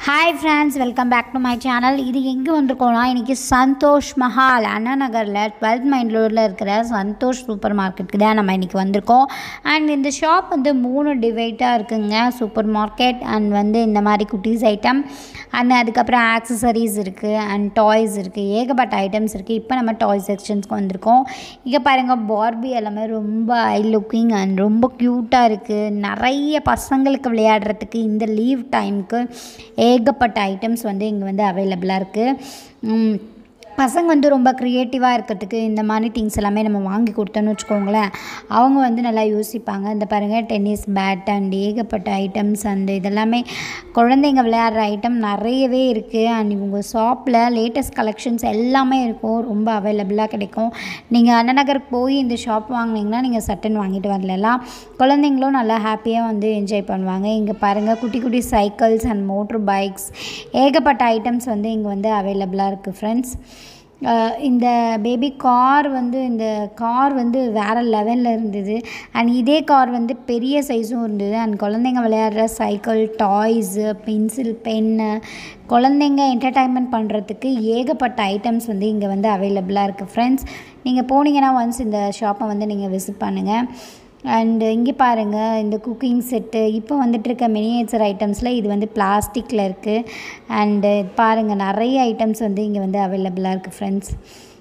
hi friends welcome back to my channel இது எங்கே வந்திருக்கோம்னா இன்றைக்கி சந்தோஷ் மஹால் அண்ணா நகரில் டுவெல்த் மைண்ட் ரோடில் இருக்கிற சந்தோஷ் சூப்பர் மார்க்கெட்டுக்கு தான் நம்ம இன்றைக்கி வந்திருக்கோம் அண்ட் இந்த ஷாப் வந்து மூணு டிவைட்டாக இருக்குங்க சூப்பர் மார்க்கெட் அண்ட் வந்து இந்த மாதிரி குட்டீஸ் ஐட்டம் அண்ட் அதுக்கப்புறம் ஆக்சசரிஸ் இருக்குது அண்ட் டாய்ஸ் இருக்குது ஏகப்பட்ட ஐட்டம்ஸ் இருக்குது இப்போ நம்ம டாய் செக்ஷன்ஸ்க்கு வந்திருக்கோம் இங்கே பாருங்கள் பார்பி எல்லாமே ரொம்ப ஐ லுக்கிங் அண்ட் ரொம்ப க்யூட்டாக இருக்குது நிறைய பசங்களுக்கு விளையாடுறதுக்கு இந்த லீவ் டைமுக்கு ஏகப்பட்ட ஐட்டம்ஸ் வந்து இங்கே வந்து அவைலபிளாக இருக்குது பசங்க வந்து ரொம்ப க்ரியேட்டிவாக இருக்கிறதுக்கு இந்த மாதிரி திங்ஸ் எல்லாமே நம்ம வாங்கி கொடுத்தோன்னு வச்சுக்கோங்களேன் அவங்க வந்து நல்லா யோசிப்பாங்க இந்த பாருங்கள் டென்னிஸ் பேட் அண்ட் ஏகப்பட்ட ஐட்டம்ஸ் அண்ட் இதெல்லாமே குழந்தைங்க விளையாடுற ஐட்டம் நிறையவே இருக்குது அண்ட் இவங்க ஷாப்பில் லேட்டஸ்ட் கலெக்ஷன்ஸ் எல்லாமே இருக்கும் ரொம்ப அவைலபிளாக கிடைக்கும் நீங்கள் அண்ணநகருக்கு போய் இந்த ஷாப் வாங்கினீங்கன்னா நீங்கள் சட்டன் வாங்கிட்டு வரலாம் குழந்தைங்களும் நல்லா ஹாப்பியாக வந்து என்ஜாய் பண்ணுவாங்க இங்கே பாருங்கள் குட்டி குட்டி சைக்கிள்ஸ் அண்ட் மோட்ரு பைக்ஸ் ஏகப்பட்ட ஐட்டம்ஸ் வந்து இங்கே வந்து அவைலபிளாக இருக்குது ஃப்ரெண்ட்ஸ் இந்த பேபி கார் வந்து இந்த கார் வந்து வேறு லெவலில் இருந்தது அண்ட் இதே கார் வந்து பெரிய சைஸும் இருந்தது அண்ட் குழந்தைங்க விளையாடுற சைக்கிள் டாய்ஸு பென்சில் பென்னு குழந்தைங்க என்டர்டைன்மெண்ட் பண்ணுறதுக்கு ஏகப்பட்ட ஐட்டம்ஸ் வந்து இங்கே வந்து அவைலபிளாக இருக்குது ஃப்ரெண்ட்ஸ் நீங்கள் போனீங்கன்னா ஒன்ஸ் இந்த ஷாப்பை வந்து நீங்கள் விசிட் பண்ணுங்கள் அண்டு இங்கே பாருங்கள் இந்த குக்கிங் செட்டு இப்போ வந்துட்டு இருக்க மினியேச்சர் ஐட்டம்ஸில் இது வந்து பிளாஸ்டிக்கில் இருக்குது அண்டு பாருங்கள் நிறைய ஐட்டம்ஸ் வந்து இங்கே வந்து அவைலபிளாக இருக்குது ஃப்ரெண்ட்ஸ்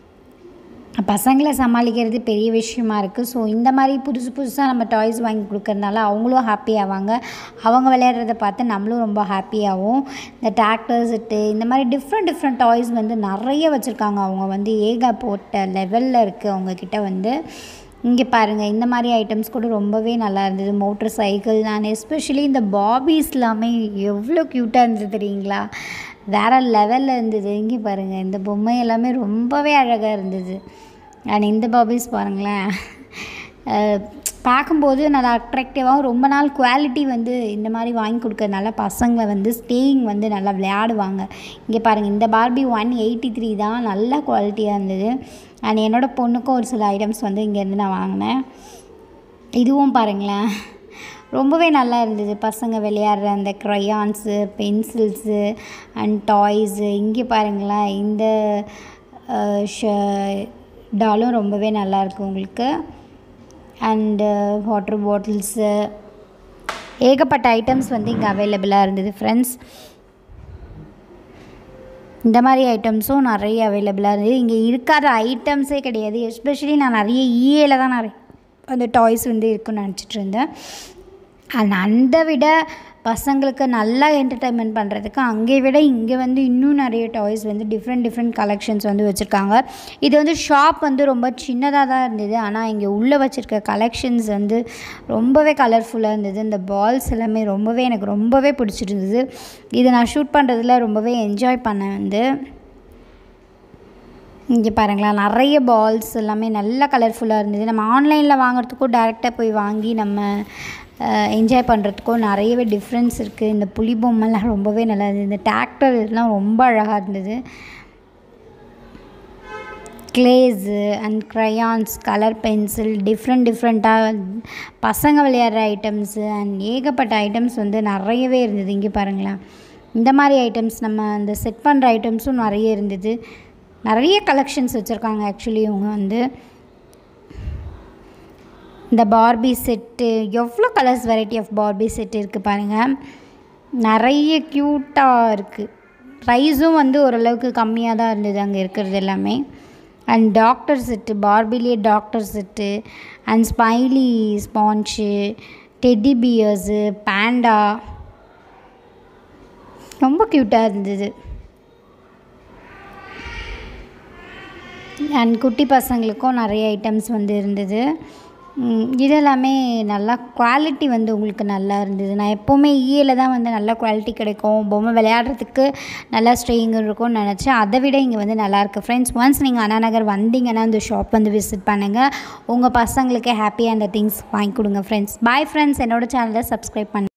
பசங்களை சமாளிக்கிறது பெரிய விஷயமா இருக்குது ஸோ இந்த மாதிரி புதுசு புதுசாக நம்ம டாய்ஸ் வாங்கி கொடுக்கறதுனால அவங்களும் ஹாப்பி ஆவாங்க அவங்க விளையாடுறத பார்த்து நம்மளும் ரொம்ப ஹாப்பியாகவும் இந்த டிராக்டர் செட்டு இந்த மாதிரி டிஃப்ரெண்ட் டிஃப்ரெண்ட் டாய்ஸ் வந்து நிறைய வச்சுருக்காங்க அவங்க வந்து ஏக போட்ட லெவலில் இருக்குது அவங்கக்கிட்ட வந்து இங்கே பாருங்கள் இந்த மாதிரி ஐட்டம்ஸ் கூட ரொம்பவே நல்லா இருந்தது மோட்டர் சைக்கிள் நான் எஸ்பெஷலி இந்த பாபிஸ் எல்லாமே எவ்வளோ க்யூட்டாக இருந்தது தெரியுங்களா வேறு லெவலில் இருந்தது இங்கே பாருங்கள் இந்த பொம்மை எல்லாமே ரொம்பவே அழகாக இருந்தது அண்ட் இந்த பாபிஸ் பாருங்களேன் பார்க்கும்போது நல்லா அட்ராக்டிவாகவும் ரொம்ப நாள் குவாலிட்டி வந்து இந்த மாதிரி வாங்கி கொடுக்கறதுனால பசங்களை வந்து ஸ்டேயிங் வந்து நல்லா விளையாடுவாங்க இங்கே பாருங்கள் இந்த பார்பி ஒன் எயிட்டி த்ரீ தான் நல்ல குவாலிட்டியாக இருந்தது அண்ட் என்னோடய பொண்ணுக்கும் ஒரு சில ஐட்டம்ஸ் வந்து இங்கேருந்து நான் வாங்கினேன் இதுவும் பாருங்களேன் ரொம்பவே நல்லா இருந்தது பசங்க விளையாடுற அந்த க்ரையான்ஸு பென்சில்ஸு அண்ட் டாய்ஸு இங்கே பாருங்களேன் இந்த ஷ டாலும் ரொம்பவே நல்லாயிருக்கு உங்களுக்கு அண்டு வாட்டர் பாட்டில்ஸு ஏகப்பட்ட ஐட்டம்ஸ் வந்து இங்கே அவைலபிளாக இருந்தது ஃப்ரெண்ட்ஸ் இந்த மாதிரி ஐட்டம்ஸும் நிறைய அவைலபிளாக இருந்தது இங்கே இருக்காத ஐட்டம்ஸே கிடையாது எஸ்பெஷலி நான் நிறைய இஏல தான் நிறைய அந்த டாய்ஸ் வந்து இருக்குன்னு நினச்சிட்டு இருந்தேன் அண்ட் அந்த விட பசங்களுக்கு நல்லா என்டர்டைன்மெண்ட் பண்ணுறதுக்கு அங்கே விட இங்கே வந்து இன்னும் நிறைய டாய்ஸ் வந்து டிஃப்ரெண்ட் டிஃப்ரெண்ட் கலெக்ஷன்ஸ் வந்து வச்சுருக்காங்க இது வந்து ஷாப் வந்து ரொம்ப சின்னதாக தான் இருந்தது ஆனால் இங்கே உள்ளே வச்சுருக்க கலெக்ஷன்ஸ் வந்து ரொம்பவே கலர்ஃபுல்லாக இருந்தது இந்த பால்ஸ் எல்லாமே ரொம்பவே எனக்கு ரொம்பவே பிடிச்சிருந்தது இதை நான் ஷூட் பண்ணுறதுல ரொம்பவே என்ஜாய் பண்ணேன் வந்து இங்கே பாருங்களேன் நிறைய பால்ஸ் எல்லாமே நல்ல கலர்ஃபுல்லாக இருந்தது நம்ம ஆன்லைனில் வாங்குறதுக்கும் டேரெக்டாக போய் வாங்கி நம்ம என்ஜாய் பண்ணுறதுக்கும் நிறையவே டிஃப்ரென்ஸ் இருக்குது இந்த புலி பொம்மைலாம் ரொம்பவே நல்லா இருந்தது இந்த டிராக்டர் இதெல்லாம் ரொம்ப அழகாக இருந்தது clays and crayons colour pencil different டிஃப்ரெண்ட்டாக பசங்க விளையாடுற ஐட்டம்ஸு அண்ட் ஏகப்பட்ட ஐட்டம்ஸ் வந்து நிறையவே இருந்தது இங்கே பாருங்களேன் இந்த மாதிரி ஐட்டம்ஸ் நம்ம அந்த செட் பண்ணுற ஐட்டம்ஸும் நிறைய இருந்தது நிறைய கலெக்ஷன்ஸ் வச்சுருக்காங்க ஆக்சுவலி இவங்க வந்து இந்த பார்பி செட்டு எவ்வளோ colours variety of Barbie set இருக்குது பாருங்கள் நிறைய க்யூட்டாக இருக்குது ப்ரைஸும் வந்து ஓரளவுக்கு கம்மியாக தான் இருந்தது அங்கே இருக்கிறது எல்லாமே அண்ட் டாக்டர் செட்டு பார்பிலே doctor set and smiley sponge teddy bears panda ரொம்ப க்யூட்டாக இருந்தது அண்ட் குட்டி பசங்களுக்கும் நிறைய ஐட்டம்ஸ் வந்து இருந்தது இதெல்லாமே நல்லா குவாலிட்டி வந்து உங்களுக்கு நல்லா இருந்தது நான் எப்போவுமே ஈஏல தான் வந்து நல்ல குவாலிட்டி கிடைக்கும் பொம்மை விளையாடுறதுக்கு நல்லா ஸ்ட்ரெயிங் இருக்கும்னு நினச்சேன் அதை விட இங்கே வந்து நல்லாயிருக்கு ஃப்ரெண்ட்ஸ் ஒன்ஸ் நீங்கள் அண்ணா நகர் வந்தீங்கன்னா இந்த ஷாப் வந்து விசிட் பண்ணுங்கள் உங்கள் பசங்களுக்கு ஹாப்பியாக அந்த திங்ஸ் வாங்கி கொடுங்க ஃப்ரெண்ட்ஸ் பாய் ஃப்ரெண்ட்ஸ் என்னோடய சேனலை சப்ஸ்கிரைப் பண்ணு